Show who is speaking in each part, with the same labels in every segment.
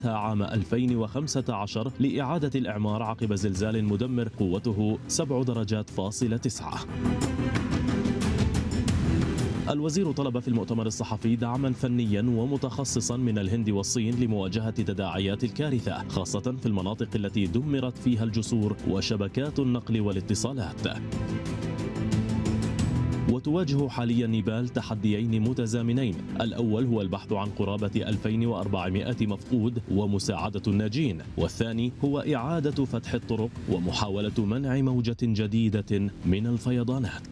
Speaker 1: عام 2015 لإعادة الإعمار عقب زلزال مدمر قوته 7 درجات فاصلة 9 الوزير طلب في المؤتمر الصحفي دعما فنيا ومتخصصا من الهند والصين لمواجهة تداعيات الكارثة خاصة في المناطق التي دمرت فيها الجسور وشبكات النقل والاتصالات وتواجه حاليا نيبال تحديين متزامنين الأول هو البحث عن قرابة 2400 مفقود ومساعدة الناجين والثاني هو إعادة فتح الطرق ومحاولة منع موجة جديدة من الفيضانات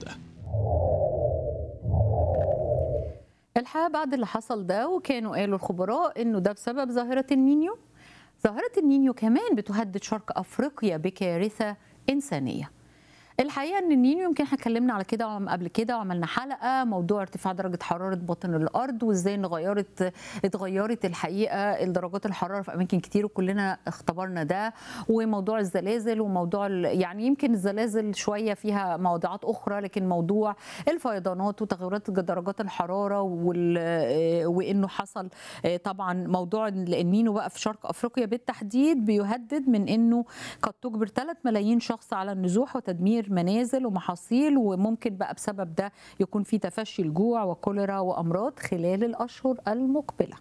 Speaker 2: الحقيقه بعد اللي حصل ده وكانوا قالوا الخبراء انه ده بسبب ظاهره النينيو ظاهره النينيو كمان بتهدد شرق افريقيا بكارثه انسانيه الحقيقه ان النينيو يمكن احنا اتكلمنا على كده قبل كده وعملنا حلقه موضوع ارتفاع درجه حراره باطن الارض وازاي ان غيرت اتغيرت الحقيقه درجات الحراره في اماكن كتير وكلنا اختبرنا ده وموضوع الزلازل وموضوع يعني يمكن الزلازل شويه فيها موضوعات اخرى لكن موضوع الفيضانات وتغيرات درجات الحراره وانه حصل طبعا موضوع النينو بقى في شرق افريقيا بالتحديد بيهدد من انه قد تجبر 3 ملايين شخص على النزوح وتدمير منازل ومحاصيل وممكن بقى بسبب ده يكون في تفشي الجوع وكوليرا وامراض خلال الاشهر المقبله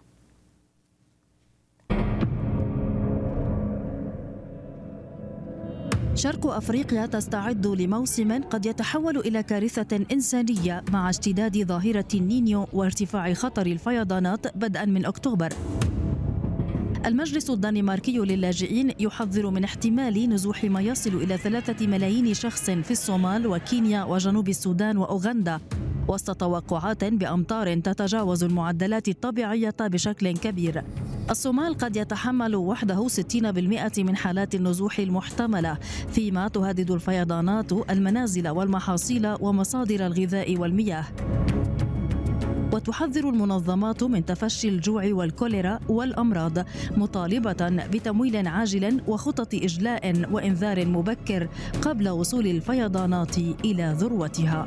Speaker 3: شرق افريقيا تستعد لموسم قد يتحول الى كارثه انسانيه مع اشتداد ظاهره النينيو وارتفاع خطر الفيضانات بدءا من اكتوبر المجلس الدنماركي للاجئين يحذر من احتمال نزوح ما يصل إلى ثلاثة ملايين شخص في الصومال وكينيا وجنوب السودان وأوغندا وسط توقعات بأمطار تتجاوز المعدلات الطبيعية بشكل كبير الصومال قد يتحمل وحده 60% من حالات النزوح المحتملة فيما تهدد الفيضانات المنازل والمحاصيل ومصادر الغذاء والمياه وتحذر المنظمات من تفشي الجوع والكوليرا والامراض مطالبه بتمويل عاجل وخطط اجلاء وانذار مبكر قبل وصول الفيضانات الى ذروتها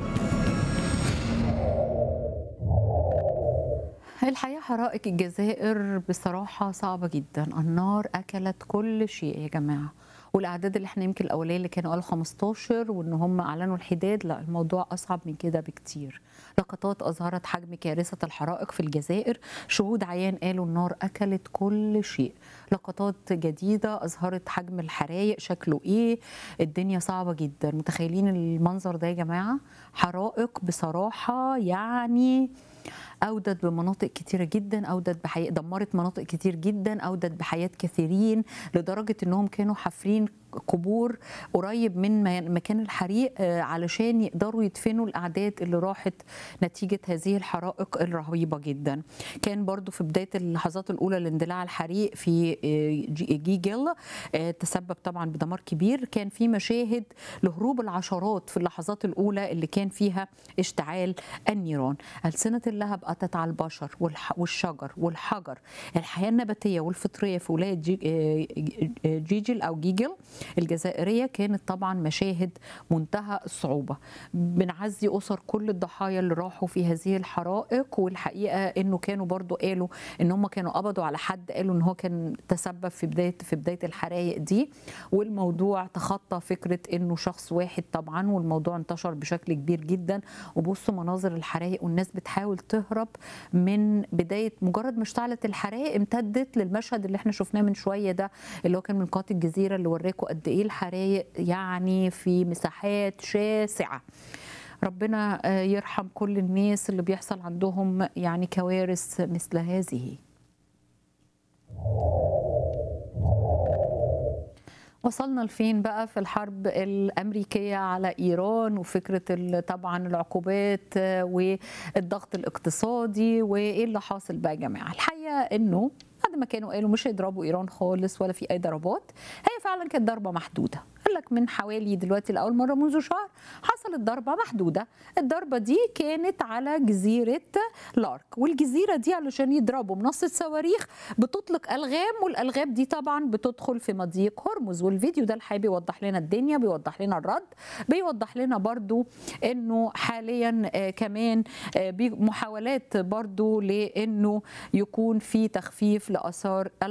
Speaker 2: الحقيقة حرائق الجزائر بصراحة صعبة جدا النار أكلت كل شيء يا جماعة والاعداد اللي احنا يمكن الاوليه اللي كانوا قالوا 15 وان هم اعلنوا الحداد لا الموضوع اصعب من كده بكتير لقطات اظهرت حجم كارثه الحرائق في الجزائر شهود عيان قالوا النار اكلت كل شيء لقطات جديده اظهرت حجم الحرايق شكله ايه الدنيا صعبه جدا متخيلين المنظر ده يا جماعه حرائق بصراحه يعني اودت بمناطق كتيره جدا اودت بحياة دمرت مناطق كتير جدا اودت بحياه كثيرين لدرجه انهم كانوا حافرين قبور قريب من مكان الحريق علشان يقدروا يدفنوا الاعداد اللي راحت نتيجه هذه الحرائق الرهيبه جدا كان برضو في بدايه اللحظات الاولى لاندلاع الحريق في جيجل تسبب طبعا بدمار كبير كان في مشاهد لهروب العشرات في اللحظات الاولى اللي كان فيها اشتعال النيران السنه اللهب اتت على البشر والشجر والحجر الحياه النباتيه والفطريه في ولايه جيجل او جيجل الجزائريه كانت طبعا مشاهد منتهى الصعوبه بنعزي اسر كل الضحايا اللي راحوا في هذه الحرائق والحقيقه انه كانوا برضو قالوا ان هم كانوا قبضوا على حد قالوا ان هو كان تسبب في بدايه في بدايه الحرائق دي والموضوع تخطى فكره انه شخص واحد طبعا والموضوع انتشر بشكل كبير جدا وبصوا مناظر الحرائق والناس بتحاول تهرب من بدايه مجرد ما اشتعلت الحرائق امتدت للمشهد اللي احنا شفناه من شويه ده اللي هو كان من قناه الجزيره اللي وراكم قد ايه الحرائق يعني في مساحات شاسعه ربنا يرحم كل الناس اللي بيحصل عندهم يعني كوارث مثل هذه وصلنا لفين بقى في الحرب الامريكيه على ايران وفكره طبعا العقوبات والضغط الاقتصادي وايه اللي حاصل بقى يا جماعه الحقيقه انه بعد ما كانوا قالوا مش هيضربوا ايران خالص ولا في اي ضربات هي فعلا كانت ضربه محدوده قال لك من حوالي دلوقتي لاول مره منذ شهر حصلت ضربه محدوده الضربه دي كانت على جزيره لارك والجزيره دي علشان يضربوا منصه صواريخ بتطلق الغام والالغام دي طبعا بتدخل في مضيق هرمز والفيديو ده الحقيقه بيوضح لنا الدنيا بيوضح لنا الرد بيوضح لنا برضو انه حاليا كمان محاولات برضو لانه يكون في تخفيف لاثار